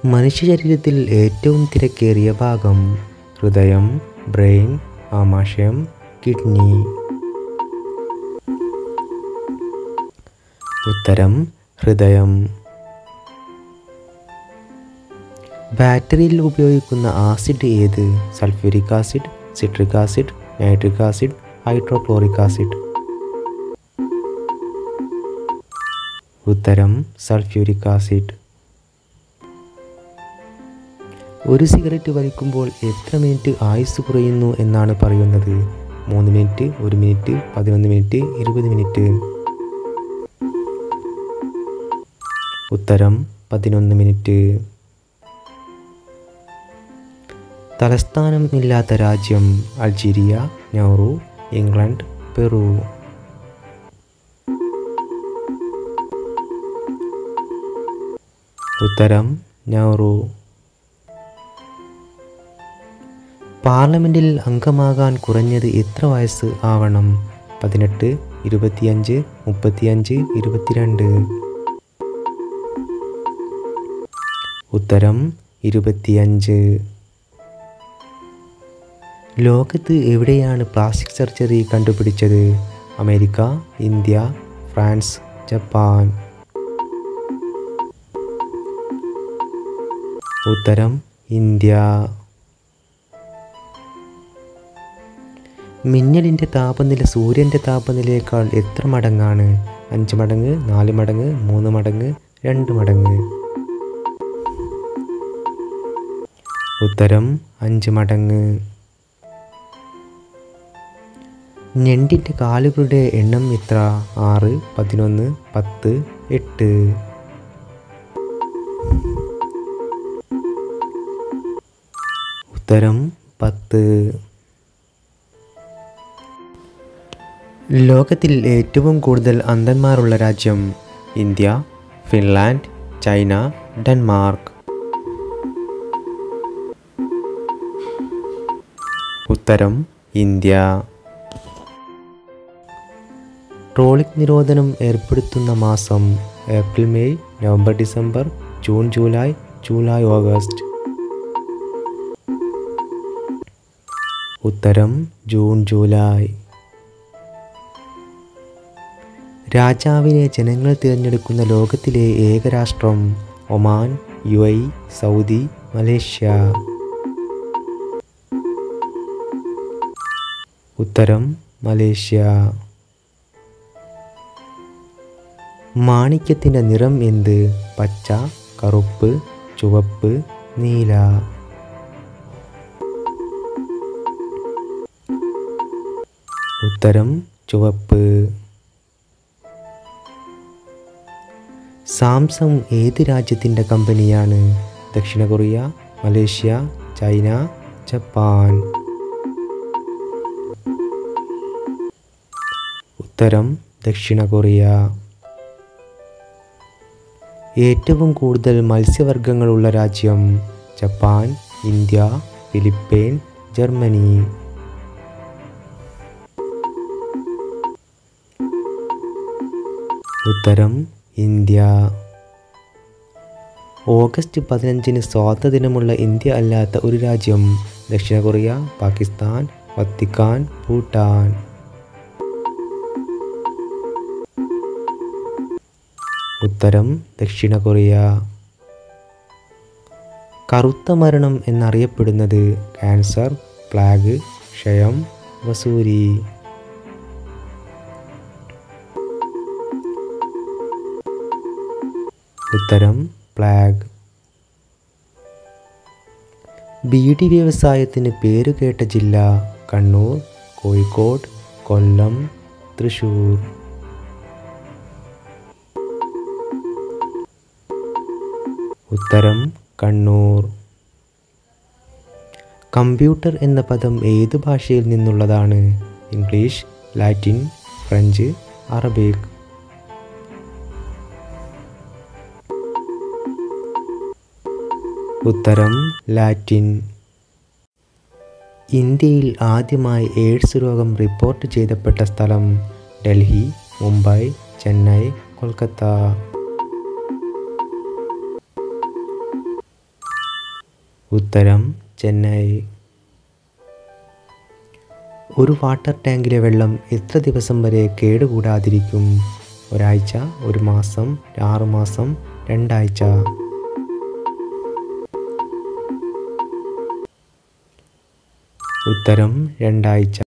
മനുഷ്യശരീരത്തിൽ ഏറ്റവും തിരക്കേറിയ ഭാഗം ഹൃദയം ബ്രെയിൻ ആമാശയം കിഡ്നി ഉത്തരം ഹൃദയം ബാറ്ററിയിൽ ഉപയോഗിക്കുന്ന ആസിഡ് ഏത് sulphuric acid citric acid nitric acid hydrochloric acid ഉത്തരം സൾഫ്യൂരിക് ആസിഡ് ഒരു സിഗരറ്റ് വലിക്കുമ്പോൾ എത്ര മിനിറ്റ് ആയുസ് കുറയുന്നു എന്നാണ് പറയുന്നത് മൂന്ന് മിനിറ്റ് ഒരു മിനിറ്റ് പതിനൊന്ന് മിനിറ്റ് ഇരുപത് മിനിറ്റ് ഉത്തരം പതിനൊന്ന് മിനിറ്റ് തലസ്ഥാനം ഇല്ലാത്ത രാജ്യം അൾജീരിയ നെഹ്റു ഇംഗ്ലണ്ട് പെറു ഉത്തരം നെഹ്റു പാർലമെൻറ്റിൽ അംഗമാകാൻ കുറഞ്ഞത് എത്ര വയസ്സ് ആവണം പതിനെട്ട് ഇരുപത്തിയഞ്ച് മുപ്പത്തിയഞ്ച് ഇരുപത്തിരണ്ട് ഉത്തരം ഇരുപത്തിയഞ്ച് ലോകത്ത് എവിടെയാണ് പ്ലാസ്റ്റിക് സർജറി കണ്ടുപിടിച്ചത് അമേരിക്ക ഇന്ത്യ ഫ്രാൻസ് ജപ്പാൻ ഉത്തരം ഇന്ത്യ മിന്നലിൻ്റെ താപനില സൂര്യൻ്റെ താപനിലയേക്കാൾ എത്ര മടങ്ങാണ് അഞ്ച് മടങ്ങ് നാല് മടങ്ങ് മൂന്ന് മടങ്ങ് രണ്ട് മടങ്ങ് ഉത്തരം അഞ്ച് മടങ്ങ് ഞണ്ടിൻ്റെ കാലുകളുടെ എണ്ണം എത്ര ആറ് പതിനൊന്ന് പത്ത് എട്ട് ഉത്തരം പത്ത് ലോകത്തിൽ ഏറ്റവും കൂടുതൽ അന്ധന്മാരുള്ള രാജ്യം ഇന്ത്യ ഫിൻലാൻഡ് ചൈന ഡെൻമാർക്ക് ഉത്തരം ഇന്ത്യ ട്രോളിക് നിരോധനം ഏർപ്പെടുത്തുന്ന മാസം April May November December June July July August ഉത്തരം ജൂൺ ജൂലൈ രാജാവിനെ ജനങ്ങൾ തിരഞ്ഞെടുക്കുന്ന ലോകത്തിലെ ഏക രാഷ്ട്രം Oman U I Saudi Malaysia ഉത്തരം മലേഷ്യ മാണിക്യത്തിൻ്റെ നിറം എന്ത് പച്ച കറുപ്പ് ചുവപ്പ് നീല ഉത്തരം ചുവപ്പ് സാംസങ് ഏത് രാജ്യത്തിൻ്റെ കമ്പനിയാണ് ദക്ഷിണ കൊറിയ മലേഷ്യ ചൈന ജപ്പാൻ ഉത്തരം ദക്ഷിണ കൊറിയ ഏറ്റവും കൂടുതൽ മത്സ്യവർഗ്ഗങ്ങളുള്ള രാജ്യം ജപ്പാൻ ഇന്ത്യ ഫിലിപ്പൈൻ ജർമ്മനി ഉത്തരം ഇന്ത്യ ഓഗസ്റ്റ് പതിനഞ്ചിന് സ്വാതന്ത്ര്യദിനമുള്ള ഇന്ത്യ അല്ലാത്ത ഒരു രാജ്യം ദക്ഷിണ കൊറിയ പാകിസ്ഥാൻ വത്തിക്കാൻ ഭൂട്ടാൻ ഉത്തരം ദക്ഷിണ കൊറിയ കറുത്ത മരണം എന്നറിയപ്പെടുന്നത് ക്യാൻസർ പ്ലാഗ് ക്ഷയം വസൂരി ഉത്തരം പ്ലാഗ് ബീഡി വ്യവസായത്തിന് പേരുകേട്ട ജില്ല കണ്ണൂർ കോഴിക്കോട് കൊല്ലം തൃശൂർ ഉത്തരം കണ്ണൂർ കമ്പ്യൂട്ടർ എന്ന പദം ഏത് ഭാഷയിൽ നിന്നുള്ളതാണ് ഇംഗ്ലീഷ് ലാറ്റിൻ ഫ്രഞ്ച് അറബിക് ഉത്തരം ലാറ്റിൻ ഇന്ത്യയിൽ ആദ്യമായി എയ്ഡ്സ് രോഗം റിപ്പോർട്ട് ചെയ്യപ്പെട്ട സ്ഥലം ഡൽഹി മുംബൈ ചെന്നൈ കൊൽക്കത്ത ഉത്തരം ചെന്നൈ ഒരു വാട്ടർ ടാങ്കിലെ വെള്ളം എത്ര ദിവസം വരെ കേടുകൂടാതിരിക്കും ഒരാഴ്ച ഒരു മാസം ആറ് മാസം രണ്ടാഴ്ച ഉത്തരം രണ്ടാഴ്ച